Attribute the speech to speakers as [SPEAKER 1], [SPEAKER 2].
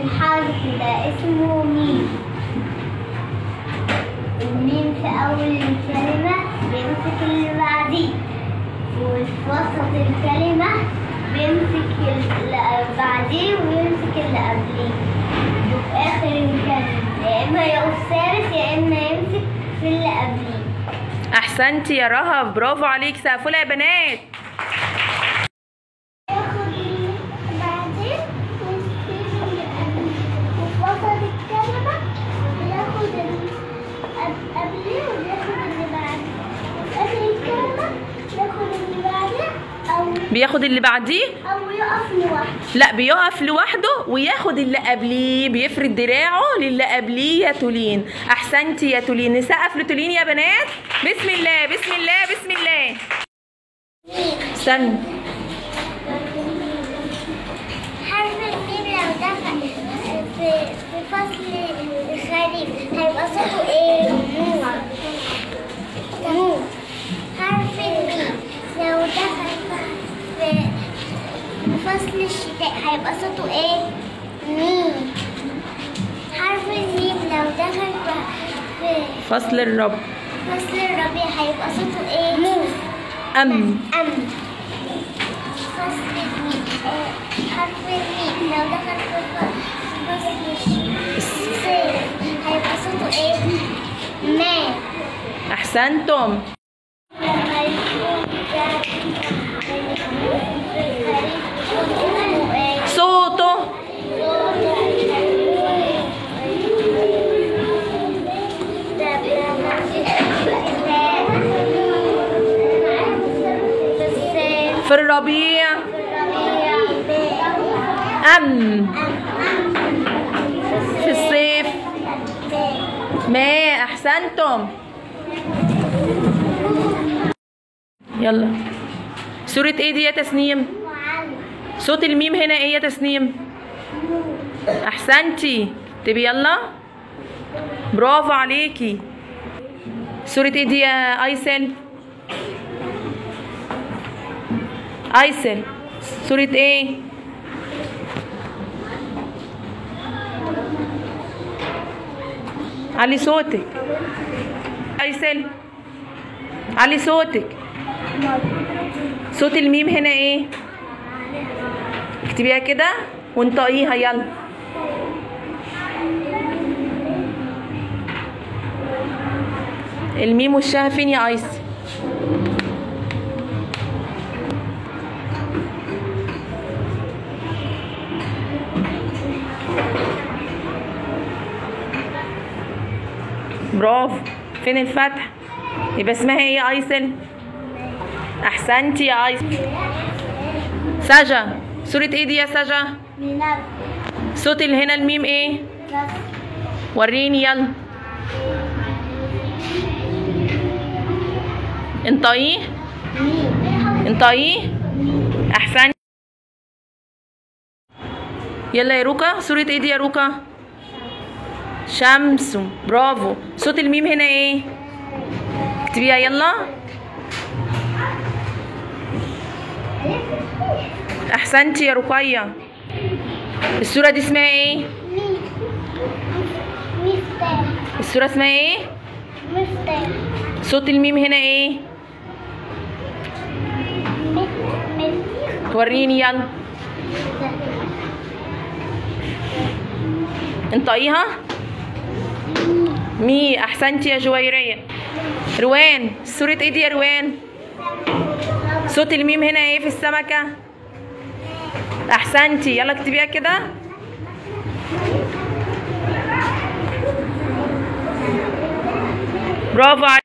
[SPEAKER 1] الحرف ده اسمه ميم الميم في أول الكلمة بيمسك اللي بعديه وفي وسط الكلمة بيمسك اللي بعديه ويمسك اللي قبليه وفي آخر الكلمة يا إما يقف ثابت يا إما يمسك في اللي قبليه
[SPEAKER 2] احسنتي يا رهف برافو عليك سقفوا لها يا بنات
[SPEAKER 1] ياخد اللي بعدين ويسيب اللي قبليه وفي وسط الكلمة بياخد اللي قب- قبليه وبياخد اللي بعديه وفي آخر الكلمة بياخد اللي بعديه أو
[SPEAKER 2] بياخد اللي بعديه
[SPEAKER 1] أو يقف لوحده
[SPEAKER 2] لا بيقف لوحده وياخد اللي قبليه بيفرد دراعه للي قبليه يا تولين احسنتي يا تولين نسقف لتولين يا بنات بسم الله بسم الله بسم الله استنى
[SPEAKER 1] حرف الميم لو دخل في في فصل الخريف هيبقى صوته ايه؟ نور نور حرف الميم لو دخل في في فصل الشتاء هيبقى صوته ايه؟ ميم حرف الميم لو دخل في- في
[SPEAKER 2] فصل الرب
[SPEAKER 1] فصل الربيع هيبقى صوته ايه؟ نور
[SPEAKER 2] ام
[SPEAKER 1] أم فصل الميم آه، حرف الميم لو دخل في ف- فصل الصيف هيبقى صوته ايه؟ ما
[SPEAKER 2] احسنتم
[SPEAKER 1] لما يكون ده في الخريف اسمه ايه؟
[SPEAKER 2] صوته
[SPEAKER 1] ده لما في الصيف
[SPEAKER 2] في الربيع ام في الصيف ما احسنتم يلا سورة ايه دي يا تسنيم صوت الميم هنا ايه يا تسنيم احسنتي تبي يلا برافو عليكي سورة ايه دي يا ايسل ايسل سورة ايه علي صوتك ايسل علي صوتك صوت الميم هنا ايه اكتبيها كده وانطقيها يلا الميم والشاه فين يا ايس برافو فين الفتح يبقى اسمها ايه يا ايسل احسنتي يا ايسل سجا سورة ايه دي يا سجا صوت اللي هنا الميم ايه وريني يلا انطقيه انطقيه احسن يلا يا روكا سورة ايه دي يا روكا شمس برافو صوت الميم هنا ايه اكتبيها يلا احسنتي يا رقية السورة دي اسمها ايه
[SPEAKER 1] مفتاح
[SPEAKER 2] السورة اسمها ايه
[SPEAKER 1] مفتاح
[SPEAKER 2] صوت الميم هنا ايه وريني يلا انطقيها مي احسنتي يا جويرية روان سورة ايه دي يا روان صوت الميم هنا ايه في السمكة احسنتي يلا اكتبيها كده برافو عليك